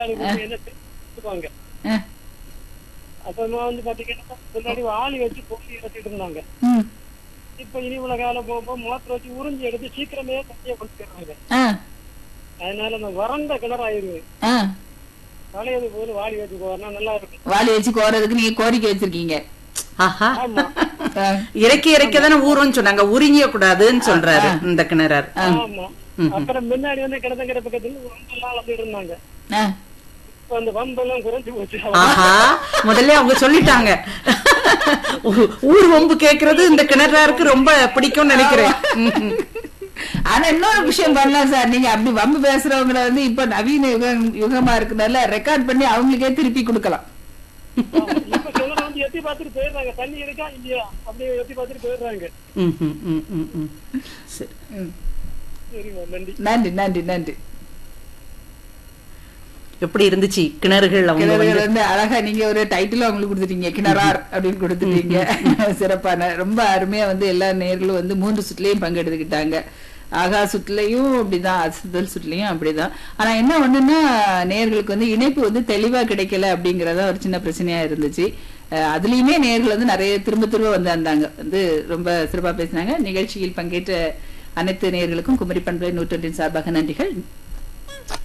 என்ன தெரிஞ்சுக்குவாங்க ஆ, அப்புறமா வந்து பாத்தீங்கன்னா முன்னாடி ஆளி வச்சு பொங்கி இறச்சிட்டு இருந்தாங்க ம், இப்ப இனி உள்ள காலம் போக மோட்டர் வச்சு உறிஞ்சி எடுத்து சீக்கிரமே தண்ணியை கொண்டு போயிடுறாங்க ஆ, அதனால அந்த வறண்ட கிணறாயிருது ஆ. பழையது போல வாளி வச்சு போறனா நல்லா இருக்கும் வாளி வச்சு கோரதுக்கு நீங்க கோரிக்கை வச்சிருக்கீங்க ஆஹா ஆமா ஆ, இறக்கி இறக்கி தானே ஊறும்னு சொன்னாங்க உறிஞ்ச கூடாதுன்னு சொல்றாரு இந்த கிணறார் ஆமா அப்புறம் முன்னாடி வந்து கிணத்தங்கரை பக்கத்துல வம்பெல்லாம் வளர்ந்துட்டு இருந்தாங்க ஆ. இப்ப அந்த வம்பெல்லாம் குறைஞ்சு போச்சு ஆஹா முதல்ல அவங்க சொல்லிட்டாங்க ஊ- ஊர் வம்பு கேக்குறது இந்த கிணறாருக்கு ரொம்ப பிடிக்கும்னு நினைக்கிறேன் ம்ஹும். ஆனா இன்னொரு விஷயம் பண்ணலாம் சார் நீங்க அப்படி வம்பு பேசுறவங்கள வந்து இப்ப நவீன யுகம் யுகமா இருக்கனால ரெக்கார்ட் பண்ணி அவங்களுக்கே திருப்பி கொடுக்கலாம் இப்ப கிணறு வந்து எட்டி பார்த்துட்டு போயிடுறாங்க தண்ணி இருக்கா இல்லையா அப்படியே எட்டி பார்த்துட்டு போயிடுறாங்க ம்ஹும், ம், ம், ம். சரி. ம். சரிம்மா நன்றி நன்றி நன்றி நன்றி எப்படி இருந்துச்சு கிணறுகள் அவங்க வந்து கிணறுகள் வந்து அழகா நீங்க ஒரு டைட்டில் அவங்களுக்கு கொடுத்துட்டீங்க கிணறார் அப்படின்னு கொடுத்துட்டீங்க சிறப்பான ரொம்ப அருமையா வந்து எல்லா நேர்களும் வந்து மூன்று சுற்றுலையும் பங்கெடுத்துக்கிட்டாங்க ஆகா சுற்றுலையும் அப்படிதான் அசுதல் சுற்றுலையும் அப்படிதான் ஆனா என்ன ஒண்ணுன்னா நேர்களுக்கு வந்து இணைப்பு வந்து தெளிவா கிடைக்கல அப்படிங்கறத ஒரு சின்ன பிரச்சனையா இருந்துச்சு அஹ் அதுலயுமே நேர்கள் வந்து நிறைய திரும்ப திரும்ப வந்து வந்தாங்க வந்து ரொம்ப சிறப்பா பேசினாங்க நிகழ்ச்சியில் பங்கேற்ற அனைத்து நேர்களுக்கும் குமரி பண்பலை நூற்றொன்றின் சார்பாக நன்றிகள்